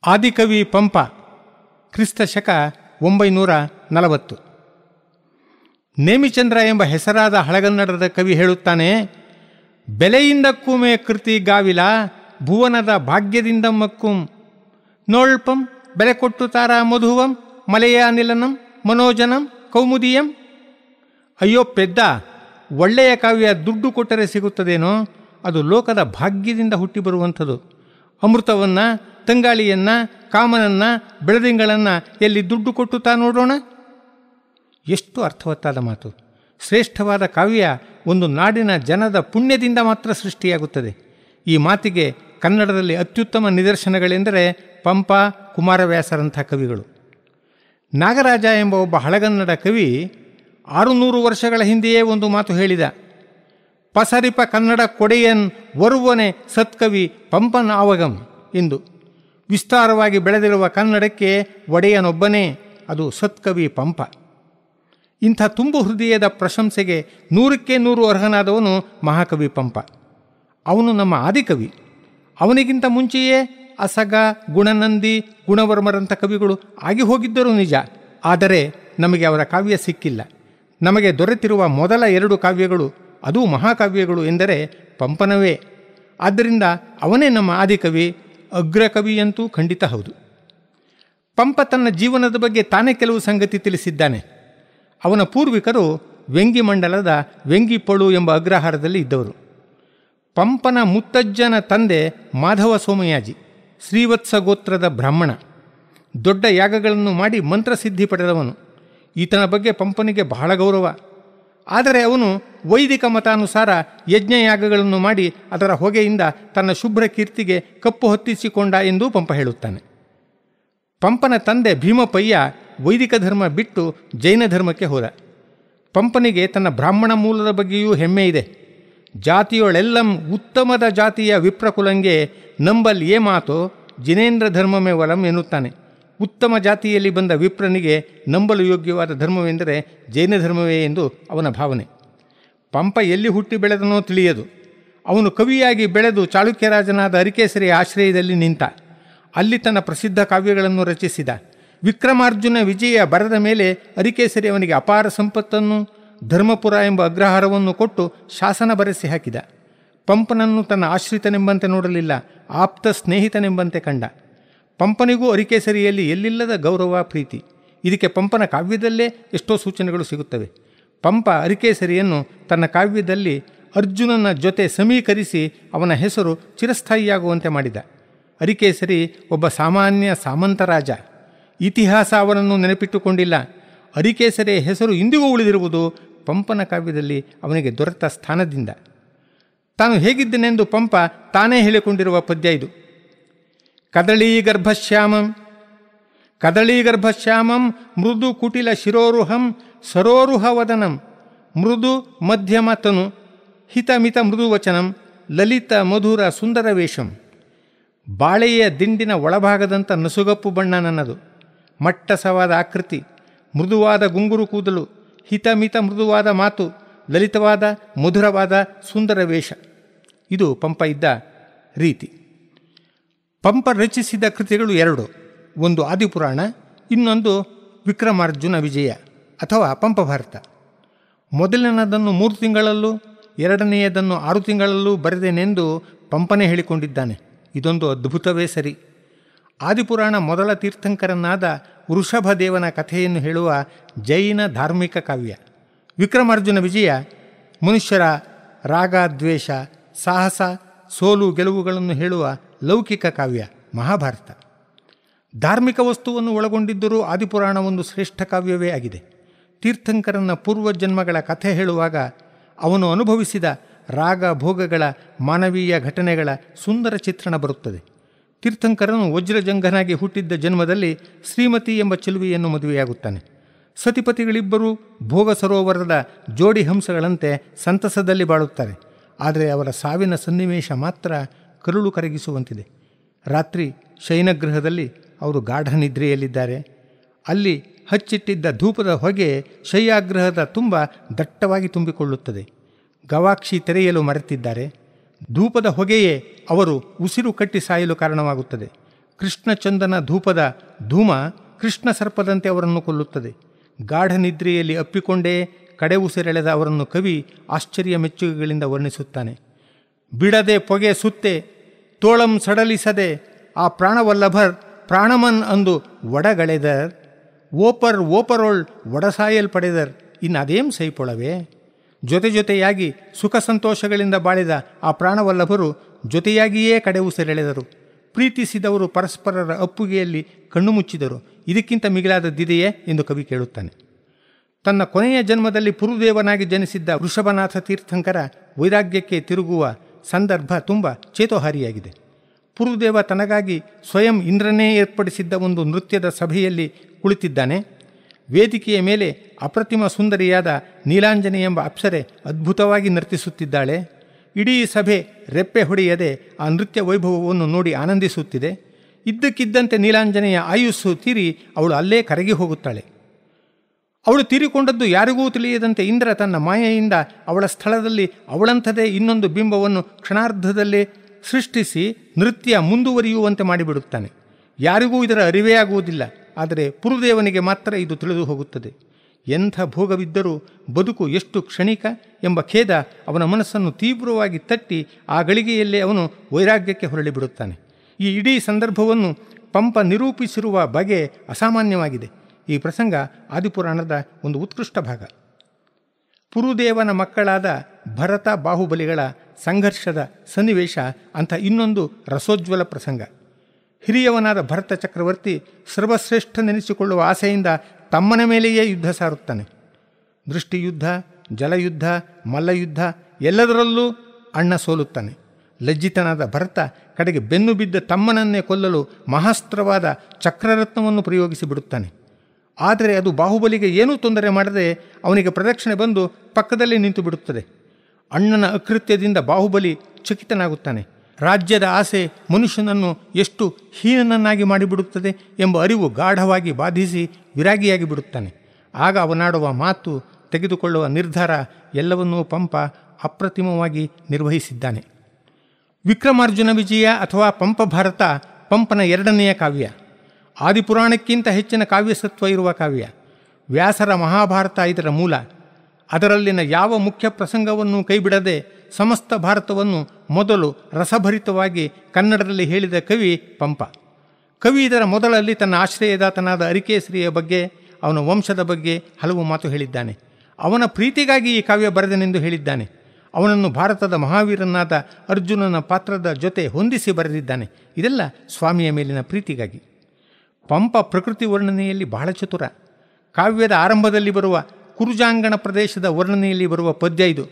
ಆದಿಕವಿ ಪಂಪ ಕ್ರಿಸ್ತ ಶಕ ಒಂಬೈನೂರ ನಲವತ್ತು ನೇಮಿಚಂದ್ರ ಎಂಬ ಹೆಸರಾದ ಹಳಗನ್ನಡದ ಕವಿ ಹೇಳುತ್ತಾನೆ ಬೆಲೆಯಿಂದಕ್ಕೂಮೆ ಕೃತಿ ಗಾವಿಲ ಭುವನದ ಭಾಗ್ಯದಿಂದ ಮಕ್ಕುಂ ನೋಳ್ಪಂ ಬೆಲೆ ಕೊಟ್ಟು ತಾರ ಮಧುವಂ ಮಲೆಯ ನಿಲನಂ ಮನೋಜನಂ ಕೌಮುದಿಯಂ ಅಯ್ಯೋ ಪೆದ್ದ ಒಳ್ಳೆಯ ಕಾವ್ಯ ದುಡ್ಡು ಕೊಟ್ಟರೆ ಸಿಗುತ್ತದೇನೋ ಅದು ಲೋಕದ ಭಾಗ್ಯದಿಂದ ಹುಟ್ಟಿ ಬರುವಂಥದ್ದು ಅಮೃತವನ್ನು ತಂಗಾಳಿಯನ್ನು ಕಾಮನನ್ನು ಬೆಳದಿಂಗಳನ್ನು ಎಲ್ಲಿ ದುಡ್ಡು ಕೊಟ್ಟು ತಾ ನೋಡೋಣ ಎಷ್ಟು ಅರ್ಥವತ್ತಾದ ಮಾತು ಶ್ರೇಷ್ಠವಾದ ಕಾವ್ಯ ಒಂದು ನಾಡಿನ ಜನದ ಪುಣ್ಯದಿಂದ ಮಾತ್ರ ಸೃಷ್ಟಿಯಾಗುತ್ತದೆ ಈ ಮಾತಿಗೆ ಕನ್ನಡದಲ್ಲಿ ಅತ್ಯುತ್ತಮ ನಿದರ್ಶನಗಳೆಂದರೆ ಪಂಪ ಕುಮಾರವ್ಯಾಸರಂಥ ಕವಿಗಳು ನಾಗರಾಜ ಎಂಬ ಒಬ್ಬ ಹಳಗನ್ನಡ ಕವಿ ಆರುನೂರು ವರ್ಷಗಳ ಹಿಂದೆಯೇ ಒಂದು ಮಾತು ಹೇಳಿದ ಪಸರಿಪ ಕನ್ನಡ ಕೊಡೆಯನ್ ಒರುವನೆ ಸತ್ಕವಿ ಪಂಪನ ಆವಗಂ ಎಂದು ವಿಸ್ತಾರವಾಗಿ ಬೆಳೆದಿರುವ ಕನ್ನಡಕ್ಕೆ ಒಡೆಯನೊಬ್ಬನೇ ಅದು ಸತ್ಕವಿ ಪಂಪ ಇಂಥ ತುಂಬು ಹೃದಯದ ಪ್ರಶಂಸೆಗೆ ನೂರಕ್ಕೆ ನೂರು ಅರ್ಹನಾದವನು ಮಹಾಕವಿ ಪಂಪ ಅವನು ನಮ್ಮ ಆದಿಕವಿ ಅವನಿಗಿಂತ ಮುಂಚೆಯೇ ಅಸಗ ಗುಣನಂದಿ ಗುಣವರ್ಮರಂಥ ಕವಿಗಳು ಆಗಿ ಹೋಗಿದ್ದರೂ ನಿಜ ಆದರೆ ನಮಗೆ ಅವರ ಕಾವ್ಯ ಸಿಕ್ಕಿಲ್ಲ ನಮಗೆ ದೊರೆತಿರುವ ಮೊದಲ ಎರಡು ಕಾವ್ಯಗಳು ಅದೂ ಮಹಾಕಾವ್ಯಗಳು ಎಂದರೆ ಪಂಪನವೇ ಆದ್ದರಿಂದ ಅವನೇ ನಮ್ಮ ಆದಿಕವಿ ಅಗ್ರಕವಿಯಂತೂ ಖಂಡಿತ ಹೌದು ಪಂಪ ತನ್ನ ಜೀವನದ ಬಗ್ಗೆ ತಾನೇ ಕೆಲವು ಸಂಗತಿ ತಿಳಿಸಿದ್ದಾನೆ ಅವನ ಪೂರ್ವಿಕರು ವ್ಯಂಗಿ ಮಂಡಲದ ವ್ಯಂಗಿಪೊಳು ಎಂಬ ಅಗ್ರಹಾರದಲ್ಲಿ ಇದ್ದವರು ಪಂಪನ ಮುತ್ತಜ್ಜನ ತಂದೆ ಮಾಧವ ಸೋಮಯಾಜಿ ಶ್ರೀವತ್ಸ ಗೋತ್ರದ ಬ್ರಾಹ್ಮಣ ದೊಡ್ಡ ಯಾಗಗಳನ್ನು ಮಾಡಿ ಮಂತ್ರಸಿದ್ಧಿ ಪಡೆದವನು ಈತನ ಬಗ್ಗೆ ಪಂಪನಿಗೆ ಬಹಳ ಗೌರವ ಆದರೆ ಅವನು ವೈದಿಕ ಮತಾನುಸಾರ ಯಜ್ಞಯಾಗಗಳನ್ನು ಮಾಡಿ ಅದರ ಹೊಗೆಯಿಂದ ತನ್ನ ಶುಭ್ರ ಕೀರ್ತಿಗೆ ಕಪ್ಪು ಹೊತ್ತಿಸಿಕೊಂಡ ಎಂದು ಪಂಪ ಹೇಳುತ್ತಾನೆ ಪಂಪನ ತಂದೆ ಭೀಮಪಯ್ಯ ವೈದಿಕ ಧರ್ಮ ಬಿಟ್ಟು ಜೈನ ಧರ್ಮಕ್ಕೆ ಹೋದ ಪಂಪನಿಗೆ ತನ್ನ ಬ್ರಾಹ್ಮಣ ಮೂಲದ ಬಗ್ಗೆಯೂ ಹೆಮ್ಮೆ ಇದೆ ಜಾತಿಯೊಳೆಲ್ಲಂ ಉತ್ತಮದ ಜಾತಿಯ ವಿಪ್ರಕುಲಂಗೆ ನಂಬಲ್ ಏ ಮಾತೋ ಜಿನೇಂದ್ರ ಧರ್ಮಮೇ ವಲಂ ಎನ್ನುತ್ತಾನೆ ಉತ್ತಮ ಜಾತಿಯಲ್ಲಿ ಬಂದ ವಿಪ್ರನಿಗೆ ನಂಬಲು ಯೋಗ್ಯವಾದ ಧರ್ಮವೆಂದರೆ ಜೈನ ಧರ್ಮವೇ ಎಂದು ಅವನ ಭಾವನೆ ಪಂಪ ಎಲ್ಲಿ ಹುಟ್ಟಿ ಬೆಳೆದನೋ ತಿಳಿಯದು ಅವನು ಕವಿಯಾಗಿ ಬೆಳೆದು ಚಾಳುಕ್ಯರಾಜನಾದ ಅರಿಕೇಸರಿಯ ಆಶ್ರಯದಲ್ಲಿ ನಿಂತ ಅಲ್ಲಿ ತನ್ನ ಪ್ರಸಿದ್ಧ ಕಾವ್ಯಗಳನ್ನು ರಚಿಸಿದ ವಿಕ್ರಮಾರ್ಜುನ ವಿಜಯ ಬರದ ಮೇಲೆ ಅರಿಕೇಸರಿ ಅವನಿಗೆ ಅಪಾರ ಸಂಪತ್ತನ್ನು ಧರ್ಮಪುರ ಎಂಬ ಅಗ್ರಹಾರವನ್ನು ಕೊಟ್ಟು ಶಾಸನ ಬರೆಸಿ ಹಾಕಿದ ಪಂಪನನ್ನು ತನ್ನ ಆಶ್ರಿತನೆಂಬಂತೆ ನೋಡಲಿಲ್ಲ ಆಪ್ತ ಸ್ನೇಹಿತನೆಂಬಂತೆ ಕಂಡ ಪಂಪನಿಗೂ ಅರಿಕೇಸರಿಯಲ್ಲಿ ಎಲ್ಲಿಲ್ಲದ ಗೌರವ ಪ್ರೀತಿ ಇದಕ್ಕೆ ಪಂಪನ ಕಾವ್ಯದಲ್ಲೇ ಎಷ್ಟೋ ಸೂಚನೆಗಳು ಸಿಗುತ್ತವೆ ಪಂಪ ಅರಿಕೇಸರಿಯನ್ನು ತನ್ನ ಕಾವ್ಯದಲ್ಲಿ ಅರ್ಜುನನ ಜೊತೆ ಸಮೀಕರಿಸಿ ಅವನ ಹೆಸರು ಚಿರಸ್ಥಾಯಿಯಾಗುವಂತೆ ಮಾಡಿದ ಅರಿಕೇಸರಿ ಒಬ್ಬ ಸಾಮಾನ್ಯ ಸಾಮಂತರಾಜ ಇತಿಹಾಸ ಅವನನ್ನು ನೆನಪಿಟ್ಟುಕೊಂಡಿಲ್ಲ ಅರಿಕೇಸರಿಯ ಹೆಸರು ಇಂದಿಗೂ ಉಳಿದಿರುವುದು ಪಂಪನ ಕಾವ್ಯದಲ್ಲಿ ಅವನಿಗೆ ದೊರೆತ ಸ್ಥಾನದಿಂದ ತಾನು ಹೇಗಿದ್ದನೆಂದು ಪಂಪ ತಾನೇ ಹೇಳಿಕೊಂಡಿರುವ ಪದ್ಯ ಇದು ಕದಳೀ ಗರ್ಭಶ್ಯಾಮಂ ಕದಳೀ ಗರ್ಭಶ್ಯಾಮಂ ಮೃದು ಕುಟಿಲ ಶಿರೋರುಹಂ ಸರೋರುಹ ವದನಂ ಮೃದು ಮಧ್ಯಮ ತನು ಹಿತಮಿತ ಮೃದುವಚನಂ ಲಲಿತ ಮಧುರ ಸುಂದರ ವೇಷಂ ಬಾಳೆಯ ದಿಂಡಿನ ಒಳಭಾಗದಂಥ ನಸುಗಪ್ಪು ಬಣ್ಣ ನನ್ನದು ಮಟ್ಟಸವಾದ ಆಕೃತಿ ಮೃದುವಾದ ಗುಂಗುರು ಕೂದಲು ಹಿತಮಿತ ಮೃದುವಾದ ಮಾತು ಲಲಿತವಾದ ಮಧುರವಾದ ಸುಂದರ ವೇಷ ಇದು ಪಂಪ ಇದ್ದ ರೀತಿ ಪಂಪ ರಚಿಸಿದ ಕೃತಿಗಳು ಎರಡು ಒಂದು ಆದಿಪುರಾಣ ಇನ್ನೊಂದು ವಿಕ್ರಮಾರ್ಜುನ ವಿಜಯ ಅಥವಾ ಪಂಪ ಭಾರತ ಮೊದಲನೇದನ್ನು ಮೂರು ತಿಂಗಳಲ್ಲೂ ಎರಡನೆಯದನ್ನು ಆರು ತಿಂಗಳಲ್ಲೂ ಬರೆದೇನೆಂದು ಪಂಪನೇ ಹೇಳಿಕೊಂಡಿದ್ದಾನೆ ಇದೊಂದು ಅದ್ಭುತವೇ ಸರಿ ಆದಿಪುರಾಣ ಮೊದಲ ತೀರ್ಥಂಕರನಾದ ವೃಷಭದೇವನ ಕಥೆಯನ್ನು ಹೇಳುವ ಜೈನ ಧಾರ್ಮಿಕ ಕಾವ್ಯ ವಿಕ್ರಮಾರ್ಜುನ ವಿಜಯ ಮನುಷ್ಯರ ರಾಗ ದ್ವೇಷ ಸಾಹಸ ಸೋಲು ಗೆಲುವುಗಳನ್ನು ಹೇಳುವ ಲೌಕಿಕ ಕಾವ್ಯ ಮಹಾಭಾರತ ಧಾರ್ಮಿಕ ವಸ್ತುವನ್ನು ಒಳಗೊಂಡಿದ್ದರೂ ಆದಿಪುರಾಣ ಒಂದು ಶ್ರೇಷ್ಠ ಕಾವ್ಯವೇ ಆಗಿದೆ ತೀರ್ಥಂಕರನ ಪೂರ್ವಜನ್ಮಗಳ ಕಥೆ ಹೇಳುವಾಗ ಅವನು ಅನುಭವಿಸಿದ ರಾಗ ಭೋಗಗಳ ಮಾನವೀಯ ಘಟನೆಗಳ ಸುಂದರ ಚಿತ್ರಣ ಬರುತ್ತದೆ ತೀರ್ಥಂಕರನು ವಜ್ರಜಂಗನಾಗಿ ಹುಟ್ಟಿದ್ದ ಜನ್ಮದಲ್ಲಿ ಶ್ರೀಮತಿ ಎಂಬ ಚೆಲುವೆಯನ್ನು ಮದುವೆಯಾಗುತ್ತಾನೆ ಸತಿಪತಿಗಳಿಬ್ಬರೂ ಭೋಗ ಸರೋವರದ ಜೋಡಿ ಹಂಸಗಳಂತೆ ಸಂತಸದಲ್ಲಿ ಬಾಳುತ್ತಾರೆ ಆದರೆ ಅವರ ಸಾವಿನ ಸನ್ನಿವೇಶ ಮಾತ್ರ ಕರುಳು ಕರಗಿಸುವಂತಿದೆ ರಾತ್ರಿ ಶಯನಗೃಹದಲ್ಲಿ ಅವರು ಗಾಢ ನಿದ್ರೆಯಲ್ಲಿದ್ದಾರೆ ಅಲ್ಲಿ ಹಚ್ಚಿಟ್ಟಿದ್ದ ಧೂಪದ ಹೊಗೆ ಶಯ್ಯಾಗ್ರಹದ ತುಂಬ ದಟ್ಟವಾಗಿ ತುಂಬಿಕೊಳ್ಳುತ್ತದೆ ಗವಾಕ್ಷಿ ತೆರೆಯಲು ಮರೆತಿದ್ದಾರೆ ಧೂಪದ ಹೊಗೆಯೇ ಅವರು ಉಸಿರು ಕಟ್ಟಿ ಸಾಯಲು ಕಾರಣವಾಗುತ್ತದೆ ಕೃಷ್ಣಚಂದನ ಧೂಪದ ಧೂಮ ಕೃಷ್ಣ ಸರ್ಪದಂತೆ ಅವರನ್ನು ಕೊಲ್ಲುತ್ತದೆ ಗಾಢ ನಿದ್ರೆಯಲ್ಲಿ ಅಪ್ಪಿಕೊಂಡೇ ಕಡೆ ಉಸಿರೆಳೆದ ಅವರನ್ನು ಕವಿ ಆಶ್ಚರ್ಯ ಮೆಚ್ಚುಗೆಗಳಿಂದ ವರ್ಣಿಸುತ್ತಾನೆ ಬಿಡದೆ ಪೊಗೆ ಸುತ್ತೆ ತೋಳಂ ಸಡಲಿಸದೆ ಆ ಪ್ರಾಣವಲ್ಲಭರ್ ಪ್ರಾಣಮನ್ ಅಂದು ಒಡಗಳೆದರ್ ಓಪರ್ ಓಪರೊಳ್ ಒಡಸಾಯಲ್ಪಡೆದರ್ ಇನ್ನು ಅದೇಂ ಸೈಪೊಳವೆ ಜೊತೆ ಜೊತೆಯಾಗಿ ಸುಖ ಸಂತೋಷಗಳಿಂದ ಬಾಳಿದ ಆ ಪ್ರಾಣವಲ್ಲಭರು ಜೊತೆಯಾಗಿಯೇ ಕಡೆ ಉಸಿರೆಳೆದರು ಪ್ರೀತಿಸಿದವರು ಪರಸ್ಪರರ ಅಪ್ಪುಗೆಯಲ್ಲಿ ಕಣ್ಣು ಮುಚ್ಚಿದರು ಇದಕ್ಕಿಂತ ಮಿಗಿಲಾದದ್ದಿದೆಯೇ ಎಂದು ಕವಿ ಕೇಳುತ್ತಾನೆ ತನ್ನ ಕೊನೆಯ ಜನ್ಮದಲ್ಲಿ ಪುರುದೇವನಾಗಿ ಜನಿಸಿದ್ದ ವೃಷಭನಾಥ ತೀರ್ಥಂಕರ ವೈರಾಗ್ಯಕ್ಕೆ ತಿರುಗುವ ಸಂದರ್ಭ ತುಂಬ ಚೇತೋಹಾರಿಯಾಗಿದೆ ಪುರುದೇವ ತನಗಾಗಿ ಸ್ವಯಂ ಇಂದ್ರನೇ ಏರ್ಪಡಿಸಿದ್ದ ಒಂದು ನೃತ್ಯದ ಸಭೆಯಲ್ಲಿ ಕುಳಿತಿದ್ದಾನೆ ವೇದಿಕೆಯ ಮೇಲೆ ಅಪ್ರತಿಮ ಸುಂದರಿಯಾದ ನೀಲಾಂಜನೆ ಎಂಬ ಅಪ್ಸರೆ ಅದ್ಭುತವಾಗಿ ನರ್ತಿಸುತ್ತಿದ್ದಾಳೆ ಇಡೀ ಸಭೆ ರೆಪ್ಪೆ ಹೊಡೆಯದೆ ಆ ನೃತ್ಯ ವೈಭವವನ್ನು ನೋಡಿ ಆನಂದಿಸುತ್ತಿದೆ ಇದ್ದಕ್ಕಿದ್ದಂತೆ ನೀಲಾಂಜನೆಯ ಆಯುಸ್ಸು ತೀರಿ ಅವಳು ಅಲ್ಲೇ ಕರಗಿ ಹೋಗುತ್ತಾಳೆ ಅವಳು ತೀರಿಕೊಂಡದ್ದು ಯಾರಿಗೂ ತಿಳಿಯದಂತೆ ಇಂದ್ರ ತನ್ನ ಮಾಯೆಯಿಂದ ಅವಳ ಸ್ಥಳದಲ್ಲಿ ಅವಳಂಥದೇ ಇನ್ನೊಂದು ಬಿಂಬವನ್ನು ಕ್ಷಣಾರ್ಧದಲ್ಲೇ ಸೃಷ್ಟಿಸಿ ನೃತ್ಯ ಮುಂದುವರಿಯುವಂತೆ ಮಾಡಿಬಿಡುತ್ತಾನೆ ಯಾರಿಗೂ ಇದರ ಅರಿವೇ ಆಗುವುದಿಲ್ಲ ಆದರೆ ಪುರುದೇವನಿಗೆ ಮಾತ್ರ ಇದು ತಿಳಿದು ಹೋಗುತ್ತದೆ ಎಂಥ ಭೋಗವಿದ್ದರೂ ಬದುಕು ಎಷ್ಟು ಕ್ಷಣಿಕ ಎಂಬ ಖೇದ ಅವನ ಮನಸ್ಸನ್ನು ತೀವ್ರವಾಗಿ ತಟ್ಟಿ ಆ ಗಳಿಗೆಯಲ್ಲೇ ಅವನು ವೈರಾಗ್ಯಕ್ಕೆ ಹೊರಳಿಬಿಡುತ್ತಾನೆ ಈ ಇಡೀ ಸಂದರ್ಭವನ್ನು ಪಂಪ ನಿರೂಪಿಸಿರುವ ಬಗೆ ಅಸಾಮಾನ್ಯವಾಗಿದೆ ಈ ಪ್ರಸಂಗ ಆದಿಪುರಾಣದ ಒಂದು ಉತ್ಕೃಷ್ಟ ಭಾಗ ಪುರುದೇವನ ಮಕ್ಕಳಾದ ಭರತ ಬಾಹುಬಲಿಗಳ ಸಂಘರ್ಷದ ಸನ್ನಿವೇಶ ಅಂತ ಇನ್ನೊಂದು ರಸೋಜ್ವಲ ಪ್ರಸಂಗ ಹಿರಿಯವನಾದ ಭರತ ಚಕ್ರವರ್ತಿ ಸರ್ವಶ್ರೇಷ್ಠನೆನಿಸಿಕೊಳ್ಳುವ ಆಸೆಯಿಂದ ತಮ್ಮನ ಮೇಲೆಯೇ ಯುದ್ಧ ಸಾರುತ್ತಾನೆ ದೃಷ್ಟಿಯುದ್ಧ ಜಲಯುದ್ಧ ಮಲ್ಲಯುದ್ಧ ಎಲ್ಲದರಲ್ಲೂ ಅಣ್ಣ ಸೋಲುತ್ತಾನೆ ಲಜ್ಜಿತನಾದ ಭರತ ಕಡೆಗೆ ಬೆನ್ನು ಬಿದ್ದ ತಮ್ಮನನ್ನೇ ಕೊಲ್ಲಲು ಮಹಾಸ್ತ್ರವಾದ ಚಕ್ರರತ್ನವನ್ನು ಪ್ರಯೋಗಿಸಿ ಬಿಡುತ್ತಾನೆ ಆದರೆ ಅದು ಬಾಹುಬಲಿಗೆ ಏನೂ ತೊಂದರೆ ಮಾಡದೆ ಅವನಿಗೆ ಪ್ರದಕ್ಷಿಣೆ ಬಂದು ಪಕ್ಕದಲ್ಲಿ ನಿಂತು ಬಿಡುತ್ತದೆ ಅಣ್ಣನ ಅಕೃತ್ಯದಿಂದ ಬಾಹುಬಲಿ ಚಕಿತನಾಗುತ್ತಾನೆ ರಾಜ್ಯದ ಆಸೆ ಮನುಷ್ಯನನ್ನು ಎಷ್ಟು ಹೀನನನ್ನಾಗಿ ಮಾಡಿಬಿಡುತ್ತದೆ ಎಂಬ ಅರಿವು ಗಾಢವಾಗಿ ಬಾಧಿಸಿ ವಿರಾಗಿಯಾಗಿ ಬಿಡುತ್ತಾನೆ ಆಗ ಅವನಾಡುವ ಮಾತು ತೆಗೆದುಕೊಳ್ಳುವ ನಿರ್ಧಾರ ಎಲ್ಲವನ್ನೂ ಪಂಪ ಅಪ್ರತಿಮವಾಗಿ ನಿರ್ವಹಿಸಿದ್ದಾನೆ ವಿಕ್ರಮಾರ್ಜುನ ವಿಜಯ ಅಥವಾ ಪಂಪ ಭಾರತ ಪಂಪನ ಎರಡನೆಯ ಕಾವ್ಯ ಆದಿಪುರಾಣಕ್ಕಿಂತ ಹೆಚ್ಚಿನ ಕಾವ್ಯಸತ್ವ ಇರುವ ಕಾವ್ಯ ವ್ಯಾಸರ ಮಹಾಭಾರತ ಇದರ ಮೂಲ ಅದರಲ್ಲಿನ ಯಾವ ಮುಖ್ಯ ಪ್ರಸಂಗವನ್ನು ಕೈಬಿಡದೆ ಸಮಸ್ತ ಭಾರತವನ್ನು ಮೊದಲು ರಸಭರಿತವಾಗಿ ಕನ್ನಡದಲ್ಲಿ ಹೇಳಿದ ಕವಿ ಪಂಪ ಕವಿ ಇದರ ಮೊದಲಲ್ಲಿ ತನ್ನ ಆಶ್ರಯದಾತನಾದ ಅರಿಕೇಸರಿಯ ಬಗ್ಗೆ ಅವನ ವಂಶದ ಬಗ್ಗೆ ಹಲವು ಮಾತು ಹೇಳಿದ್ದಾನೆ ಅವನ ಪ್ರೀತಿಗಾಗಿ ಈ ಕಾವ್ಯ ಬರೆದನೆಂದು ಹೇಳಿದ್ದಾನೆ ಅವನನ್ನು ಭಾರತದ ಮಹಾವೀರನಾದ ಅರ್ಜುನನ ಪಾತ್ರದ ಜೊತೆ ಹೊಂದಿಸಿ ಬರೆದಿದ್ದಾನೆ ಇದೆಲ್ಲ ಸ್ವಾಮಿಯ ಮೇಲಿನ ಪ್ರೀತಿಗಾಗಿ ಪಂಪ ಪ್ರಕೃತಿ ವರ್ಣನೆಯಲ್ಲಿ ಬಹಳ ಚತುರ ಕಾವ್ಯದ ಆರಂಭದಲ್ಲಿ ಬರುವ ಕುರುಜಾಂಗಣ ಪ್ರದೇಶದ ವರ್ಣನೆಯಲ್ಲಿ ಬರುವ ಪದ್ಯ ಇದು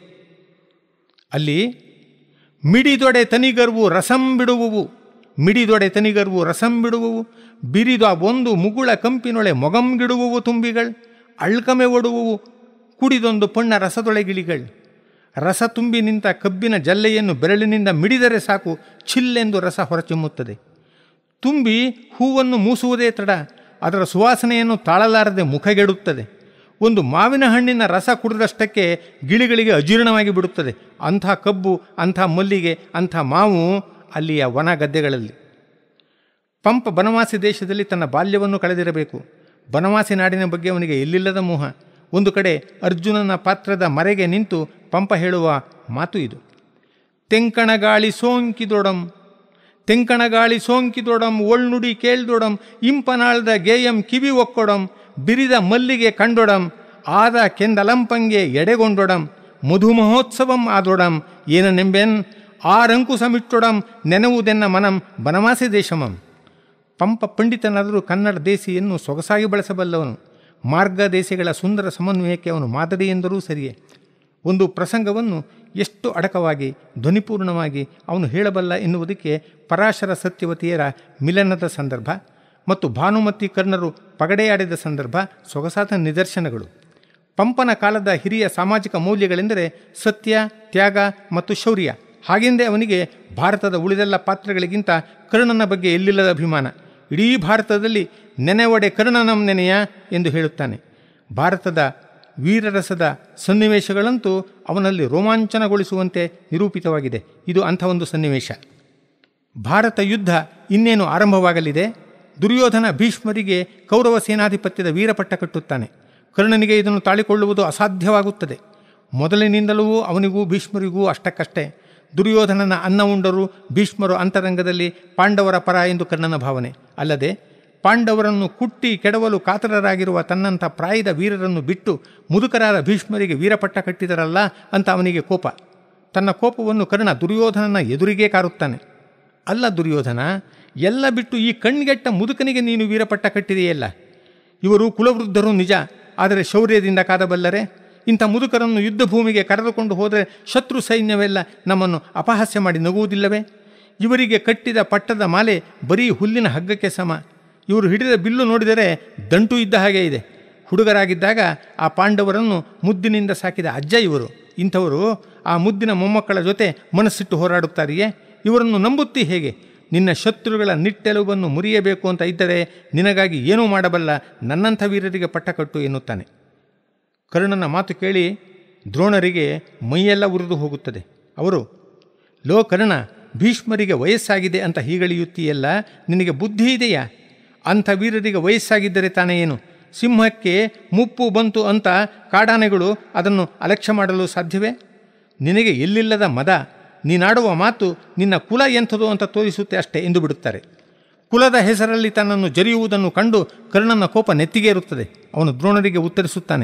ಅಲ್ಲಿ ಮಿಡಿದೊಡೆ ತನಿಗರ್ವು ರಸಂ ಬಿಡುವುವು ಮಿಡಿದೊಡೆ ತನಿಗರ್ವು ರಸಂ ಬಿಡುವುವು ಬಿರಿದ ಒಂದು ಮುಗುಳ ಕಂಪಿನೊಳೆ ಮೊಗಂಗಿಡುವುವು ತುಂಬಿಗಳು ಅಳ್ಕಮೆ ಒಡುವುವು ಕುಡಿದೊಂದು ಪೊಣ್ಣ ರಸದೊಳೆಗಿಳಿಗಳು ರಸ ತುಂಬಿ ನಿಂತ ಕಬ್ಬಿನ ಜಲ್ಲೆಯನ್ನು ಬೆರಳಿನಿಂದ ಮಿಡಿದರೆ ಸಾಕು ಚಿಲ್ಲೆಂದು ರಸ ಹೊರಚಿಮ್ಮುತ್ತದೆ ತುಂಬಿ ಹೂವನ್ನು ಮೂಸುವುದೇ ತಡ ಅದರ ಸುವಾಸನೆಯನ್ನು ತಾಳಲಾರದೆ ಮುಖಗೆಡುತ್ತದೆ ಒಂದು ಮಾವಿನ ಹಣ್ಣಿನ ರಸ ಕುಡಿದಷ್ಟಕ್ಕೆ ಗಿಳಿಗಳಿಗೆ ಅಜೀರ್ಣವಾಗಿ ಬಿಡುತ್ತದೆ ಅಂಥ ಕಬ್ಬು ಅಂಥ ಮಲ್ಲಿಗೆ ಅಂಥ ಮಾವು ಅಲ್ಲಿಯ ವನ ಗದ್ದೆಗಳಲ್ಲಿ ಪಂಪ ಬನವಾಸಿ ದೇಶದಲ್ಲಿ ತನ್ನ ಬಾಲ್ಯವನ್ನು ಕಳೆದಿರಬೇಕು ಬನವಾಸಿ ನಾಡಿನ ಬಗ್ಗೆ ಅವನಿಗೆ ಎಲ್ಲಿಲ್ಲದ ಮೋಹ ಒಂದು ಕಡೆ ಅರ್ಜುನನ ಪಾತ್ರದ ಮರೆಗೆ ನಿಂತು ಪಂಪ ಹೇಳುವ ಮಾತು ಇದು ತೆಂಕಣಗಾಳಿ ಸೋಂಕಿದೊಡಂ ತೆಂಕಣಗಾಳಿ ಸೋಂಕಿದೊಡಂ ಒಳ್ನುಡಿ ಕೇಳ್ದೊಡಂ ಇಂಪನಾಳ್ದ ಗೇಯಂ ಕಿವಿ ಒಕ್ಕೊಡಂ ಬಿರಿದ ಮಲ್ಲಿಗೆ ಕಂಡೊಡಂ ಆದ ಕೆಂದಲಂಪಂಗೆ ಎಡೆಗೊಂಡೊಡಂ ಮಧು ಮಹೋತ್ಸವಂ ಆದೊಡಂ ಏನನೆಂಬೆನ್ ಆರಂಕುಸಮಿಟ್ಟೊಡಂ ನೆನವುದೆನ್ನ ಮನಂ ಬನವಾಸಿ ದೇಶಮಂ ಪಂಪ ಪಂಡಿತನಾದರೂ ಕನ್ನಡ ದೇಸಿಯನ್ನು ಸೊಗಸಾಗಿ ಬಳಸಬಲ್ಲವನು ಮಾರ್ಗ ದೇಶಗಳ ಸುಂದರ ಸಮನ್ವಯಕ್ಕೆ ಅವನು ಮಾದರಿ ಎಂದರೂ ಸರಿಯೇ ಒಂದು ಪ್ರಸಂಗವನ್ನು ಎಷ್ಟು ಅಡಕವಾಗಿ ಧ್ವನಿಪೂರ್ಣವಾಗಿ ಅವನು ಹೇಳಬಲ್ಲ ಎನ್ನುವುದಕ್ಕೆ ಪರಾಶರ ಸತ್ಯವತಿಯರ ಮಿಲನದ ಸಂದರ್ಭ ಮತ್ತು ಭಾನುಮತಿ ಕರ್ಣರು ಪಗಡೆಯಾಡಿದ ಸಂದರ್ಭ ಸೊಗಸಾದ ನಿದರ್ಶನಗಳು ಪಂಪನ ಕಾಲದ ಹಿರಿಯ ಸಾಮಾಜಿಕ ಮೌಲ್ಯಗಳೆಂದರೆ ಸತ್ಯ ತ್ಯಾಗ ಮತ್ತು ಶೌರ್ಯ ಹಾಗೆಂದೇ ಅವನಿಗೆ ಭಾರತದ ಉಳಿದೆಲ್ಲ ಪಾತ್ರಗಳಿಗಿಂತ ಕರ್ಣನ ಬಗ್ಗೆ ಎಲ್ಲಿಲ್ಲದ ಅಭಿಮಾನ ಇಡೀ ಭಾರತದಲ್ಲಿ ನೆನೆವಡೆ ಕರ್ಣನಂ ನೆನೆಯ ಎಂದು ಹೇಳುತ್ತಾನೆ ಭಾರತದ ವೀರರಸದ ಸನ್ನಿವೇಶಗಳಂತೂ ಅವನಲ್ಲಿ ರೋಮಾಂಚನಗೊಳಿಸುವಂತೆ ನಿರೂಪಿತವಾಗಿದೆ ಇದು ಅಂಥ ಒಂದು ಸನ್ನಿವೇಶ ಭಾರತ ಯುದ್ಧ ಇನ್ನೇನು ಆರಂಭವಾಗಲಿದೆ ದುರ್ಯೋಧನ ಭೀಷ್ಮರಿಗೆ ಕೌರವ ಸೇನಾಧಿಪತ್ಯದ ವೀರಪಟ್ಟ ಕಟ್ಟುತ್ತಾನೆ ಕರ್ಣನಿಗೆ ಇದನ್ನು ತಾಳಿಕೊಳ್ಳುವುದು ಅಸಾಧ್ಯವಾಗುತ್ತದೆ ಮೊದಲಿನಿಂದಲೂ ಅವನಿಗೂ ಭೀಷ್ಮರಿಗೂ ಅಷ್ಟಕ್ಕಷ್ಟೇ ದುರ್ಯೋಧನನ ಅನ್ನ ಉಂಡರು ಭೀಷ್ಮರು ಅಂತರಂಗದಲ್ಲಿ ಪಾಂಡವರ ಪರ ಎಂದು ಕರ್ಣನ ಭಾವನೆ ಅಲ್ಲದೆ ಪಾಂಡವರನ್ನು ಕುಟ್ಟಿ ಕೆಡವಲು ಕಾತರರಾಗಿರುವ ತನ್ನಂಥ ಪ್ರಾಯದ ವೀರರನ್ನು ಬಿಟ್ಟು ಮುದುಕರಾದ ಭೀಷ್ಮರಿಗೆ ವೀರಪಟ್ಟ ಕಟ್ಟಿದರಲ್ಲ ಅಂತ ಅವನಿಗೆ ಕೋಪ ತನ್ನ ಕೋಪವನ್ನು ಕರ್ಣ ದುರ್ಯೋಧನನ ಎದುರಿಗೆ ಕಾರುತ್ತಾನೆ ಅಲ್ಲ ದುರ್ಯೋಧನ ಎಲ್ಲ ಬಿಟ್ಟು ಈ ಕಣ್ಗೆಟ್ಟ ಮುದುಕನಿಗೆ ನೀನು ವೀರಪಟ್ಟ ಕಟ್ಟಿದೆಯಲ್ಲ ಇವರು ಕುಲವೃದ್ಧರು ನಿಜ ಆದರೆ ಶೌರ್ಯದಿಂದ ಕಾದಬಲ್ಲರೆ ಇಂಥ ಮುದುಕರನ್ನು ಯುದ್ಧ ಭೂಮಿಗೆ ಕರೆದುಕೊಂಡು ಹೋದರೆ ಶತ್ರು ಸೈನ್ಯವೆಲ್ಲ ನಮ್ಮನ್ನು ಅಪಹಾಸ್ಯ ಮಾಡಿ ನಗುವುದಿಲ್ಲವೇ ಇವರಿಗೆ ಕಟ್ಟಿದ ಪಟ್ಟದ ಮಾಲೆ ಬರೀ ಹುಲ್ಲಿನ ಹಗ್ಗಕ್ಕೆ ಸಮ ಇವರು ಹಿಡಿದ ಬಿಲ್ಲು ನೋಡಿದರೆ ದಂಟು ಇದ್ದ ಹಾಗೆ ಇದೆ ಹುಡುಗರಾಗಿದ್ದಾಗ ಆ ಪಾಂಡವರನ್ನು ಮುದ್ದಿನಿಂದ ಸಾಕಿದ ಅಜ್ಜ ಇವರು ಇಂಥವರು ಆ ಮುದ್ದಿನ ಮೊಮ್ಮಕ್ಕಳ ಜೊತೆ ಮನಸ್ಸಿಟ್ಟು ಹೋರಾಡುತ್ತಾರೆಯೇ ಇವರನ್ನು ನಂಬುತ್ತಿ ಹೇಗೆ ನಿನ್ನ ಶತ್ರುಗಳ ನಿಟ್ಟೆಲುವನ್ನು ಮುರಿಯಬೇಕು ಅಂತ ಇದ್ದರೆ ನಿನಗಾಗಿ ಏನೂ ಮಾಡಬಲ್ಲ ನನ್ನಂಥ ವೀರರಿಗೆ ಪಟ್ಟ ಕಟ್ಟು ಎನ್ನುತ್ತಾನೆ ಕರ್ಣನ ಮಾತು ಕೇಳಿ ದ್ರೋಣರಿಗೆ ಮೈಯೆಲ್ಲ ಉರಿದು ಹೋಗುತ್ತದೆ ಅವರು ಲೋ ಕರ್ಣ ಭೀಷ್ಮರಿಗೆ ವಯಸ್ಸಾಗಿದೆ ಅಂತ ಹೀಗಳಿಯುತ್ತೀಯಲ್ಲ ನಿನಗೆ ಬುದ್ಧಿ ಇದೆಯಾ ಅಂಥ ವೀರರಿಗೆ ವಯಸ್ಸಾಗಿದ್ದರೆ ತಾನೇ ಏನು ಸಿಂಹಕ್ಕೆ ಮುಪ್ಪು ಬಂತು ಅಂತ ಕಾಡಾನೆಗಳು ಅದನ್ನು ಅಲಕ್ಷ್ಯ ಮಾಡಲು ಸಾಧ್ಯವೇ ನಿನಗೆ ಎಲ್ಲಿಲ್ಲದ ಮದ ನೀನಾಡುವ ಮಾತು ನಿನ್ನ ಕುಲ ಎಂಥದು ಅಂತ ತೋರಿಸುತ್ತೆ ಅಷ್ಟೇ ಎಂದು ಬಿಡುತ್ತಾರೆ ಕುಲದ ಹೆಸರಲ್ಲಿ ತನ್ನನ್ನು ಜರಿಯುವುದನ್ನು ಕಂಡು ಕರ್ಣನ ಕೋಪ ನೆತ್ತಿಗೇರುತ್ತದೆ ಅವನು ದ್ರೋಣರಿಗೆ ಉತ್ತರಿಸುತ್ತಾನೆ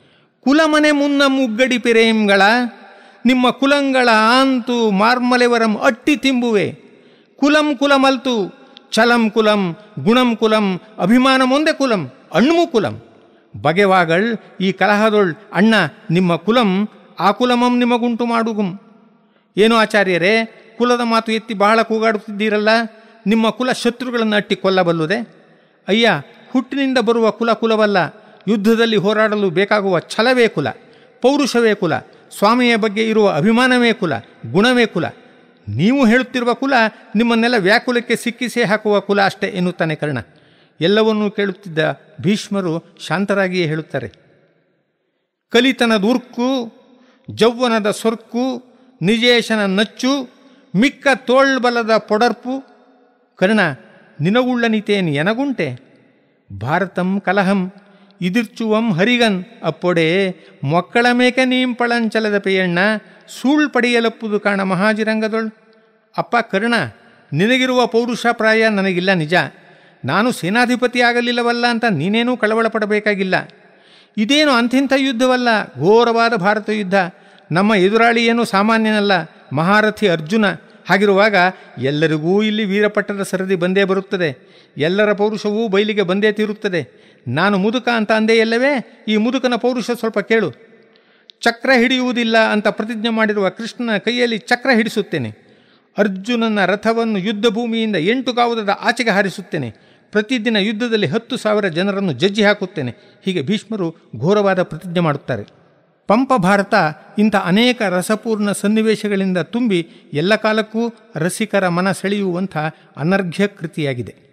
ಕುಲಮನೆ ಮುನ್ನ ಮುಗ್ಗಡಿ ಪಿರೇಂಗಳ ನಿಮ್ಮ ಕುಲಂಗಳ ಆಂತು ಮಾರ್ಮಲೆವರಂ ಅಟ್ಟಿ ತಿಂಬುವೆ ಕುಲಂ ಕುಲಮಲ್ತು ಚಲಂ ಕುಲಂ ಗುಣಂ ಕುಲಂ ಅಭಿಮಾನಮೊಂದೆ ಕುಲಂ ಅಣ್ಣು ಕುಲಂ ಬಗೆವಾಗಳ್ ಈ ಕಲಹದೊಳ್ ಅಣ್ಣ ನಿಮ್ಮ ಕುಲಂ ಆ ಕುಲಮಂ ನಿಮಗುಂಟು ಮಾಡುಗುಂ ಏನು ಆಚಾರ್ಯರೇ ಕುಲದ ಮಾತು ಎತ್ತಿ ಬಹಳ ಕೂಗಾಡುತ್ತಿದ್ದೀರಲ್ಲ ನಿಮ್ಮ ಕುಲ ಶತ್ರುಗಳನ್ನು ಅಟ್ಟಿ ಕೊಲ್ಲಬಲ್ಲುದೆ ಅಯ್ಯ ಹುಟ್ಟಿನಿಂದ ಬರುವ ಕುಲ ಕುಲವಲ್ಲ ಯುದ್ಧದಲ್ಲಿ ಹೋರಾಡಲು ಬೇಕಾಗುವ ಛಲವೇ ಕುಲ ಪೌರುಷವೇ ಕುಲ ಸ್ವಾಮಿಯ ಬಗ್ಗೆ ಇರುವ ಅಭಿಮಾನವೇ ಕುಲ ಗುಣವೇ ಕುಲ ನೀವು ಹೇಳುತ್ತಿರುವ ಕುಲ ನಿಮ್ಮನ್ನೆಲ್ಲ ವ್ಯಾಕುಲಕ್ಕೆ ಸಿಕ್ಕಿಸೇ ಹಾಕುವ ಕುಲ ಅಷ್ಟೇ ಎನ್ನುತ್ತಾನೆ ಕರ್ಣ ಎಲ್ಲವನ್ನೂ ಕೇಳುತ್ತಿದ್ದ ಭೀಷ್ಮರು ಶಾಂತರಾಗಿಯೇ ಹೇಳುತ್ತಾರೆ ಕಲಿತನದ ಉರ್ಕು ಜೌವನದ ಸೊರ್ಕು ನಿಜೇಶನ ನಚ್ಚು ಮಿಕ್ಕ ತೋಳ್ಬಲದ ಪೊಡರ್ಪು ಕರ್ಣ ನಿನಗುಳ್ಳನಿತೇನು ಎನಗುಂಟೆ ಭಾರತಂ ಕಲಹಂ ಇದಿರ್ಚುವಂ ಹರಿಗನ್ ಅಪ್ಪೊಡೆ ಮೊಕ್ಕಳ ಮೇಕೆ ನೀಂ ಪಳಂಚಲದ ಪೇಯಣ್ಣ ಸೂಳ್ ಪಡೆಯಲಪ್ಪುದು ಕಾಣ ಮಹಾಜಿರಂಗದೊಳ್ ಅಪ್ಪ ಕರ್ಣ ನಿನಗಿರುವ ಪೌರುಷ ಪ್ರಾಯ ನನಗಿಲ್ಲ ನಿಜ ನಾನು ಸೇನಾಧಿಪತಿ ಆಗಲಿಲ್ಲವಲ್ಲ ಅಂತ ನೀನೇನೂ ಕಳವಳ ಪಡಬೇಕಾಗಿಲ್ಲ ಇದೇನು ಅಂಥಿಂಥ ಯುದ್ಧವಲ್ಲ ಘೋರವಾದ ಭಾರತ ಯುದ್ಧ ನಮ್ಮ ಎದುರಾಳಿ ಏನು ಸಾಮಾನ್ಯನಲ್ಲ ಮಹಾರಥಿ ಅರ್ಜುನ ಹಾಗಿರುವಾಗ ಎಲ್ಲರಿಗೂ ಇಲ್ಲಿ ವೀರಪಟ್ಟದ ಸರದಿ ಬಂದೇ ಬರುತ್ತದೆ ಎಲ್ಲರ ಪೌರುಷವೂ ಬಯಲಿಗೆ ಬಂದೇ ತೀರುತ್ತದೆ ನಾನು ಮುದುಕ ಅಂತ ಅಂದೇ ಎಲ್ಲವೇ ಈ ಮುದುಕನ ಪೌರುಷ ಸ್ವಲ್ಪ ಕೇಳು ಚಕ್ರ ಹಿಡಿಯುವುದಿಲ್ಲ ಅಂತ ಪ್ರತಿಜ್ಞೆ ಮಾಡಿರುವ ಕೃಷ್ಣನ ಕೈಯಲ್ಲಿ ಚಕ್ರ ಹಿಡಿಸುತ್ತೇನೆ ಅರ್ಜುನನ ರಥವನ್ನು ಯುದ್ಧ ಭೂಮಿಯಿಂದ ಎಂಟು ಕಾವುದದ ಆಚೆಗೆ ಹಾರಿಸುತ್ತೇನೆ ಪ್ರತಿದಿನ ಯುದ್ಧದಲ್ಲಿ ಹತ್ತು ಸಾವಿರ ಜನರನ್ನು ಜಜ್ಜಿ ಹಾಕುತ್ತೇನೆ ಹೀಗೆ ಭೀಷ್ಮರು ಘೋರವಾದ ಪ್ರತಿಜ್ಞೆ ಮಾಡುತ್ತಾರೆ ಪಂಪ ಭಾರತ ಇಂಥ ಅನೇಕ ರಸಪೂರ್ಣ ಸನ್ನಿವೇಶಗಳಿಂದ ತುಂಬಿ ಎಲ್ಲ ಕಾಲಕ್ಕೂ ರಸಿಕರ ಮನ ಸೆಳೆಯುವಂಥ ಅನರ್ಘ್ಯ ಕೃತಿಯಾಗಿದೆ